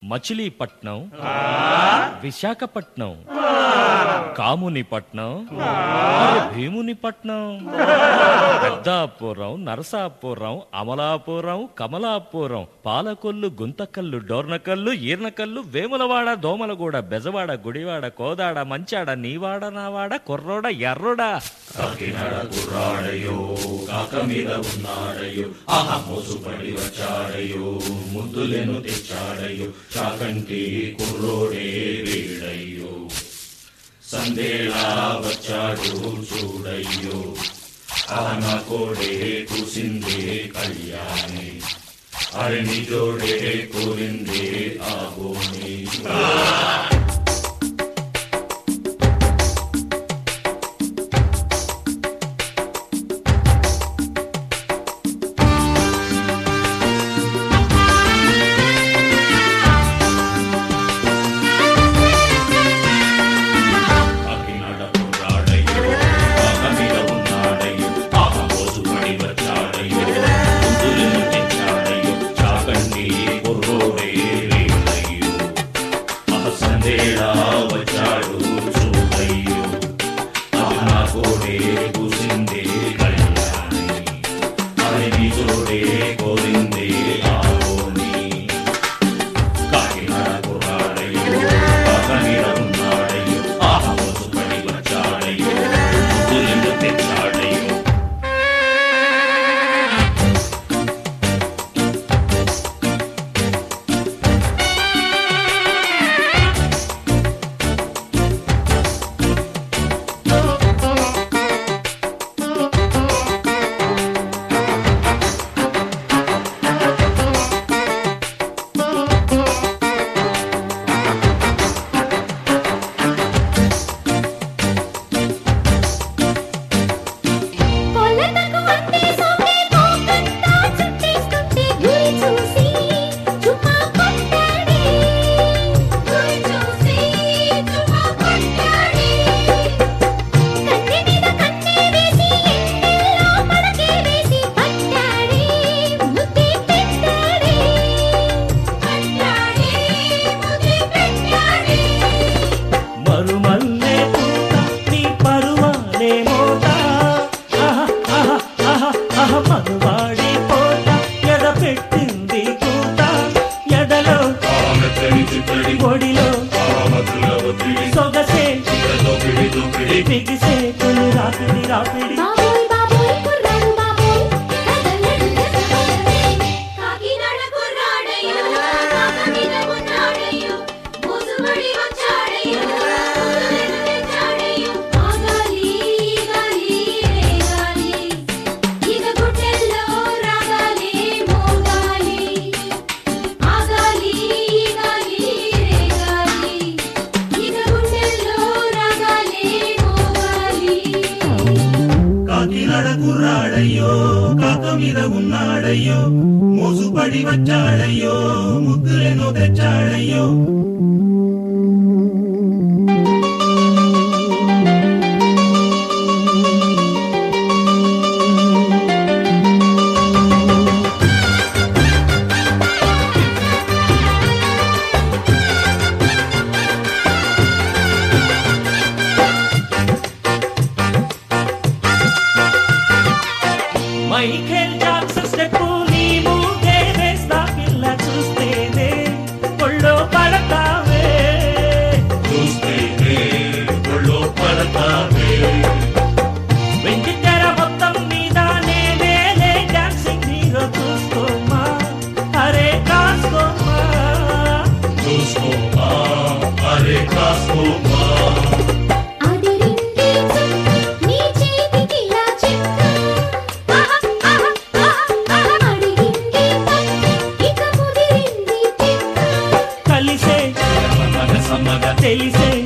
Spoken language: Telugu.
మచిలీపట్నం విశాఖపట్నం కామునిపట్నం మరి భీమునిపట్నం పెద్దాపురం నరసాపురం అమలాపురం కమలాపురం పాలకొల్లు గుంతకల్లు డోర్నకల్లు ఈర్నకల్లు వేములవాడ దోమలగూడ బెజవాడ గుడివాడ కోదాడ మంచాడ నీవాడ నావాడ కొర్రోడ ఎర్రోడా కాకినాడ కుర్రాడయో కాక మీద ఉన్నాడయో ఆహా మోసుపడి వచ్చాడయో ముద్దులెను తెచ్చాడయో చాకంటి కుర్రోడే వీడయ్యో సందేళా వచ్చాడు చూడయ్యో ఆన కోడే కూసిందే కళ్యాణి అరణి జోడే కోరిందే ఆగోని కాకినాడ కుర్రాడయ్యో కాక మీద ఉన్నాడయ్యో ఆహా మోసుపడి వచ్చాడయ్యో ముద్దులను తెచ్చాడయ్యో చాకండి కుర్రోడే వీడయ్యో ఆహ సందేళా వచ్చాడు చూడయ్యో ఆహ కోడే కూసిందే కళ్యాణి అరణి జోడే కోరిందే ఆగోని కాకినాడ కుర్రాడయ్యో కాక మీద ఉన్నాడయ్యో ఆహా మోసుపడి వచ్చాడయ్యో ముద్దులను తెచ్చాడయ్యో కొలతకు అందే సోకే కోకంతా చుట్టేస్తుంటే గురి చూసి చుమ్మా కొట్టాడే గురి చూసి చుమ్మా కొట్టాడే కన్నె మీద కన్నె వేసి ఎండల్లో పడకే వేసి పట్టాడే ముద్దే పెట్టాడే పట్టాడే ముద్దే పెట్టాడే మరుమల్లే పూత నీ పరువాలే మోత ఆహా, ఆహా, ఆహా, ఆహా, మనువాడి పోత ఎడ పెట్టింది కూత ఎడలో ఆమె తడిచి తడి ఒడిలో ఆమతుల ఒత్తిడి సొగసే దోపిడి దోపిడి బిగిసే తొలి రాపిడి రాపిడి బాబోయ్ బాబోయ్ కుర్రాడు బాబోయ్ కదలడు కదలడే కాకినాడ కుర్రాడయ్యో కాక మీద ఉన్నాడయ్యో మోసుబడి వచ్చాడయ్యో ముద్దులను తెచ్చాడయ్యో ఆగాలి గాలి రేగాలి ఇక గుట్టెల్లో రాగాలి మోగాలి ఆగాలి గాలి రేగాలి ఇక గుట్టెల్లో రాగాలి మోగాలి కాకినాడ కుర్రాడయ్యో కాక మీద ఉన్నాడయ్యో మోసుపడి వచ్చాడయ్యో ముద్దులను తెచ్చాడయ్యో మైఖేల్ జాక్సన్ స్టెప్ నీ మూగే వేస్తా పిల్ల చూస్తేనే ఒళ్ళో పడతావే చూస్తేనే ఒళ్ళో పడతావే వెండి తెర మొత్తం మీద నేనే డాన్సింగ్ హీరో చూసుకోమా అరే కాసుకోమా చూసుకోమా అరే కాసుకోమా అదిరింది నీ చేతికి ఇలా చెక్క ఆహా ఆహా ఆహా ఆహా అడిగింది ఇక ముదిరింది చెక్క కలిసే మగ సమ్మగ తెలిసే